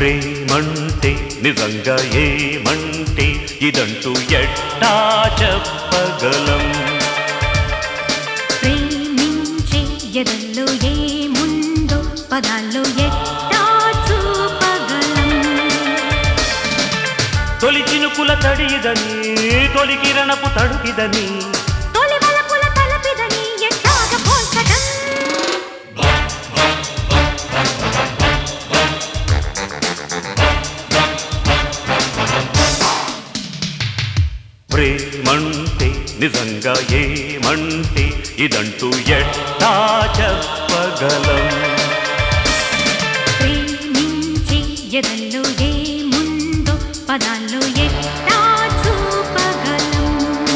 ప్రేమంటే నిజంగా ఏమంటే ఇదంటూ ఎట్టా చెప్పగలం ప్రేమించే ఎదల్లో ఏముందో పదాల్లో ఎట్టా చూపగలం తొలి చినుకుల తడిదని తొలి కిరణపు తడుకిదని తొలి వలపుల తలపిదని ఎట్లాగ పోల్చడం ప్రేమంటే నిజంగా ఏమంటే ఇదంటూ ఎట్టా చెప్పగలం ప్రేమించే ఎదల్లో ఏముందో పదాల్లో ఎట్టా చూపగలం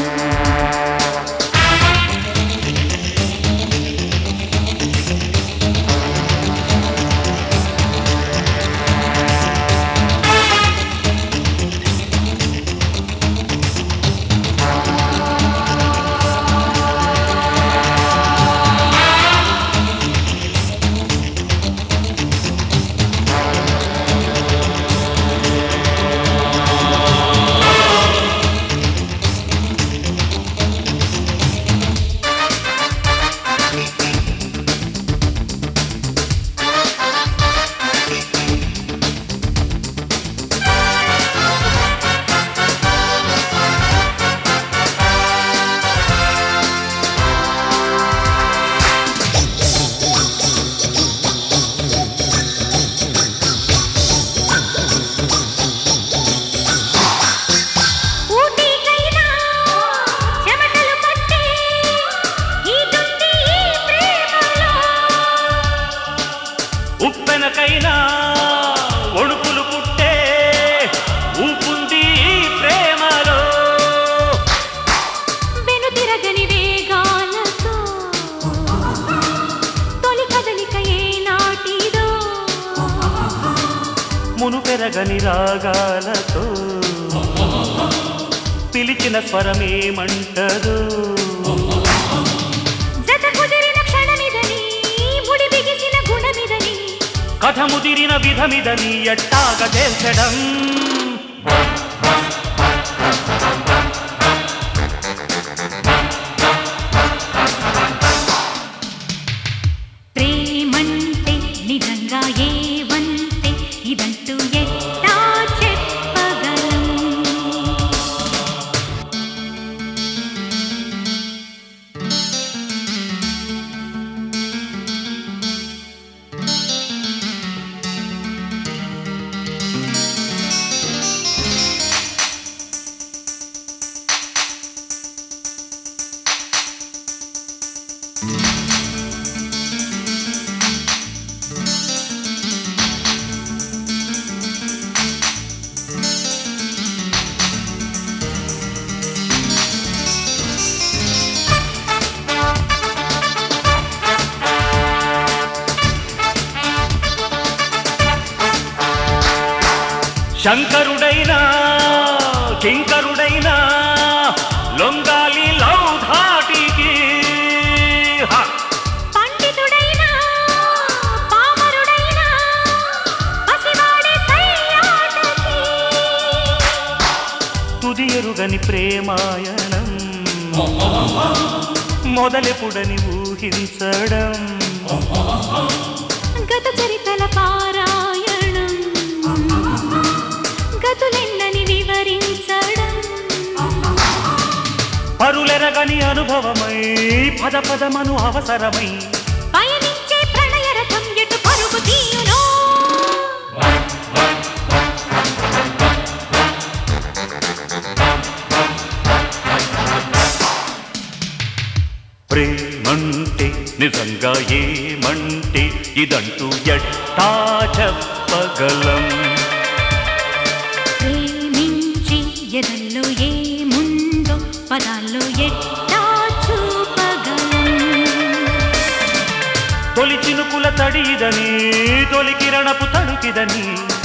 ఊటీకైనా చెమటలు పట్టే ఈదుంది ఈ ప్రేమలో ఉప్పెనకైనా ఒడుపులు పుట్టే ఊపుంది ఈ ప్రేమలో వెనుతిరగని వేగాలతో తొలి కదలిక ఏనాటిదో మును పెరగని రాగాలతో పిలిచిన స్వరమేమంటదు జత కుదిరిన క్షణమిదని ముడి బిగిసిన గుణమిదని కథ ముదిరిన విధమిదని ఎట్టాగ తేల్చడం ప్రేమంటే నిజంగా ఏవంటే ఇదంటూ ఎట్టా చెప్పగలం శంకరుడైనా కింకరుడైనా లొంగాలి లౌధాటికి హ! పండితుడైనా పామరుడైనా పసివాడే సయ్యాటకి తుది ఎరుగని ప్రేమాయణం మొదలెపుడని ఊహించడం గత చరితల పారాయణం గతులెన్నని వివరించడం పరులెరగని అనుభవమై పద పదమను అవసరమై పయనించే ప్రణయ రథం ఎటు పరుగు తీయునో ప్రేమంటే నిజంగా ఏమంటే ఇదంటూ ఎట్టా చెప్పగలం ప్రేమించి ఎదల్లో ఏముందో పదాల్లో ఎట్టా చూపగలం తొలి చినుకుల తడిదని తొలి కిరణపు తడుకిదని